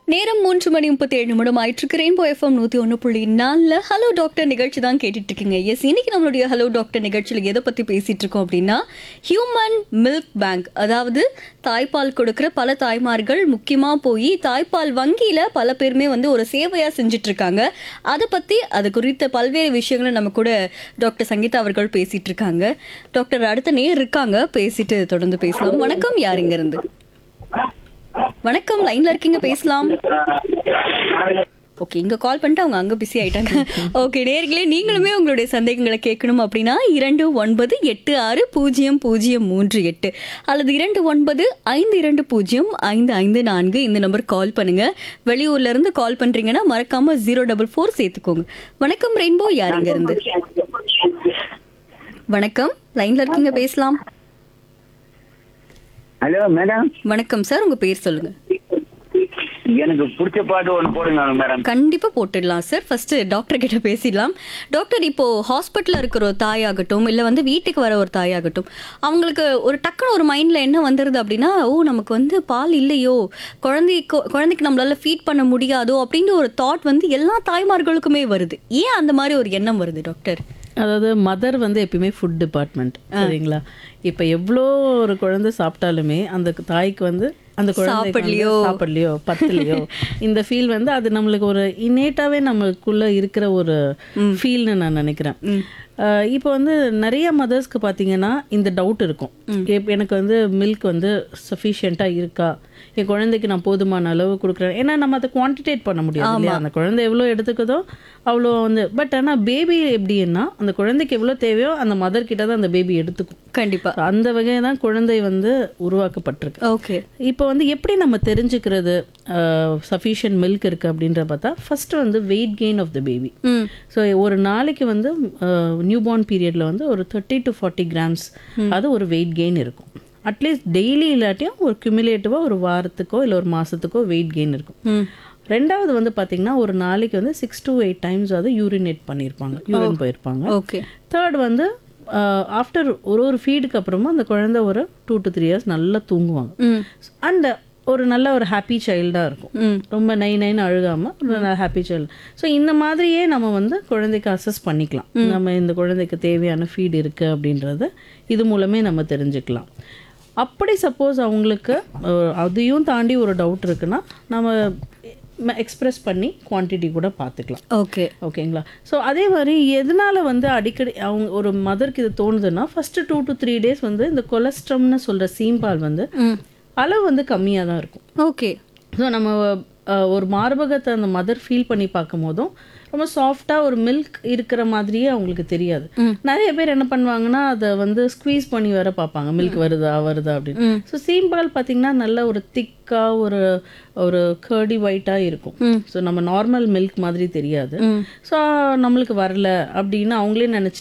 நேரம் மூன்று மணி முப்பத்தி ஏழு நிமிடம் ஆயிட்டு ரெயின்போ எஃப்எம் நூத்தி ஒன்று புள்ளி நாலில் ஹலோ டாக்டர் நிகழ்ச்சி தான் கேட்டுட்டு இருக்கீங்க எஸ் இன்னைக்கு நம்மளுடைய ஹலோ டாக்டர் நிகழ்ச்சியில் எதை பத்தி பேசிட்டு இருக்கோம் அப்படின்னா ஹியூமன் மில்க் பேங்க் அதாவது தாய்ப்பால் கொடுக்கிற பல தாய்மார்கள் முக்கியமா போய் தாய்ப்பால் வங்கியில பல பேருமே வந்து ஒரு சேவையா செஞ்சுட்டு இருக்காங்க அதை பத்தி அது குறித்த பல்வேறு விஷயங்களை நம்ம கூட டாக்டர் சங்கீதா அவர்கள் பேசிட்டு இருக்காங்க டாக்டர் அடுத்த நேர் இருக்காங்க பேசிட்டு தொடர்ந்து பேசலாம் வணக்கம் யார் இங்க இருந்து வணக்கம் லைன்ல இருக்கீங்க பேசலாம் ஓகே இங்க கால் பண்ணிட்டு அவங்க அங்க பிஸி ஆயிட்டாங்க ஓகே நேர்களே நீங்களுமே உங்களுடைய சந்தேகங்களை கேட்கணும் அப்படின்னா இரண்டு ஒன்பது எட்டு ஆறு பூஜ்ஜியம் பூஜ்ஜியம் மூன்று எட்டு அல்லது இரண்டு ஒன்பது ஐந்து இரண்டு பூஜ்ஜியம் ஐந்து ஐந்து நான்கு இந்த நம்பர் கால் பண்ணுங்க வெளியூர்ல இருந்து கால் பண்றீங்கன்னா மறக்காம ஜீரோ டபுள் ஃபோர் சேர்த்துக்கோங்க வணக்கம் ரெயின்போ யாருங்க இருந்து வணக்கம் லைன்ல இருக்கீங்க பேசலாம் ஹலோ மேடம் வணக்கம் சார் உங்க பேர் சொல்லுங்க எனக்கு பிடிச்ச பாட்டு ஒன்று போடுங்க மேடம் கண்டிப்பா போட்டுடலாம் சார் ஃபர்ஸ்ட் டாக்டர் கிட்ட பேசிடலாம் டாக்டர் இப்போ ஹாஸ்பிட்டல்ல இருக்கிற ஒரு தாயாகட்டும் இல்ல வந்து வீட்டுக்கு வர ஒரு தாயாகட்டும் அவங்களுக்கு ஒரு டக்குன்னு ஒரு மைண்ட்ல என்ன வந்துருது அப்படின்னா ஓ நமக்கு வந்து பால் இல்லையோ குழந்தைக்கு குழந்தைக்கு நம்மளால ஃபீட் பண்ண முடியாதோ அப்படின்ற ஒரு தாட் வந்து எல்லா தாய்மார்களுக்குமே வருது ஏன் அந்த மாதிரி ஒரு எண்ணம் வருது டாக்டர் அதாவது மதர் வந்து எப்பயுமே ஃபுட் டிபார்ட்மெண்ட் சரிங்களா இப்போ எவ்வளோ ஒரு குழந்தை சாப்பிட்டாலுமே அந்த தாய்க்கு வந்து அந்த குழந்தை சாப்பிடலையோ. சாப்பிடலையோ பத்தலையோ இந்த ஃபீல் வந்து அது நம்மளுக்கு ஒரு இன்னேட்டாவே நம்மளுக்குள்ள இருக்கிற ஒரு ஃபீல்னு நான் நினைக்கிறேன் அஹ் இப்போ வந்து நிறைய மதர்ஸ்க்கு பார்த்தீங்கன்னா இந்த டவுட் இருக்கும் எப்- எனக்கு வந்து மில்க் வந்து சஃபிஷியண்ட்டாக இருக்கா என் குழந்தைக்கு நான் போதுமான அளவு கொடுக்குறேன் ஏன்னா நம்ம அதை குவான்டிடேட் பண்ண முடியாது இல்லையா அந்த குழந்தை எவ்வளோ எடுத்துக்குதோ அவ்வளோ வந்து பட் ஆனால் பேபி எப்படின்னா அந்த குழந்தைக்கு எவ்வளோ தேவையோ அந்த மதர் கிட்ட தான் அந்த பேபி எடுத்துக்கும் கண்டிப்பா அந்த வகையை தான் குழந்தை வந்து உருவாக்கப்பட்டிருக்கு ஓகே இப்போ வந்து எப்படி நம்ம தெரிஞ்சுக்கிறது சஃபிஷியன்ட் மில்க் இருக்குது அப்படின்ற பார்த்தா ஃபர்ஸ்ட் வந்து weight gain of the baby ம் ஸோ ஒரு நாளைக்கு வந்து நியூ பார்ன் பீரியடில் வந்து ஒரு தேர்ட்டி டு ஃபார்ட்டி கிராம்ஸ் அது ஒரு வெயிட் கெயின் இருக்கும் அட்லீஸ்ட் டெய்லி இல்லாட்டியும் ஒரு குமுலேட்டிவாக ஒரு வாரத்துக்கோ இல்லை ஒரு மாதத்துக்கோ வெயிட் கெயின் இருக்கும் ம் ரெண்டாவது வந்து பார்த்தீங்கன்னா ஒரு நாளைக்கு வந்து சிக்ஸ் to எயிட் டைம்ஸ் அது யூரினேட் பண்ணியிருப்பாங்க யூரின் போயிருப்பாங்க ஓகே தேர்ட் வந்து ஆஃப்டர் ஒரு ஒரு ஃபீடுக்கு அப்புறமா அந்த குழந்தை ஒரு டூ to த்ரீ இயர்ஸ் நல்லா தூங்குவாங்க ம் அண்ட் ஒரு நல்ல ஒரு ஹாப்பி சைல்டாக இருக்கும் ம் ரொம்ப நை நைன்னு அழுகாமல் ஒரு நல்ல ஹாப்பி சைல்டு ஸோ இந்த மாதிரியே நம்ம வந்து குழந்தைக்கு அசஸ் பண்ணிக்கலாம் நம்ம இந்த குழந்தைக்கு தேவையான ஃபீட் இருக்குது அப்படின்றத இது மூலமே நம்ம தெரிஞ்சுக்கலாம் அப்படி சப்போஸ் அவங்களுக்கு அஹ், அதையும் தாண்டி ஒரு டவுட் இருக்குன்னா நம்ம எக்ஸ்பிரஸ் பண்ணி குவான்டிட்டி கூட பார்த்துக்கலாம் ஓகே ஓகேங்களா ஸோ அதே மாதிரி எதனால வந்து அடிக்கடி அவங்க ஒரு மதருக்கு இது தோணுதுன்னா first two to three days வந்து இந்த கொலஸ்ட்ரம்னு சொல்கிற சீம்பால் வந்து ம் அளவு வந்து கம்மியாக தான் இருக்கும் ஓகே ஸோ நம்ம அஹ், ஒரு மார்பகத்தை அந்த மதர் ஃபீல் பண்ணி பார்க்கும் போதும் ரொம்ப சாஃப்டாக ஒரு மில்க் இருக்கிற மாதிரியே அவங்களுக்கு தெரியாது நிறைய பேர் என்ன பண்ணுவாங்கன்னா அதை வந்து ஸ்குவீஸ் பண்ணி வர பார்ப்பாங்க மில்க் வருதா வருதா அப்படின்னு ஸோ சீம்பால் பார்த்தீங்கன்னா நல்ல ஒரு திக்காக ஒரு ஒரு கர்டி ஒயிட்டாக இருக்கும் ஸோ நம்ம நார்மல் மில்க் மாதிரி தெரியாது ஸோ நம்மளுக்கு வரல அப்படின்னு அவங்களே நினச்சி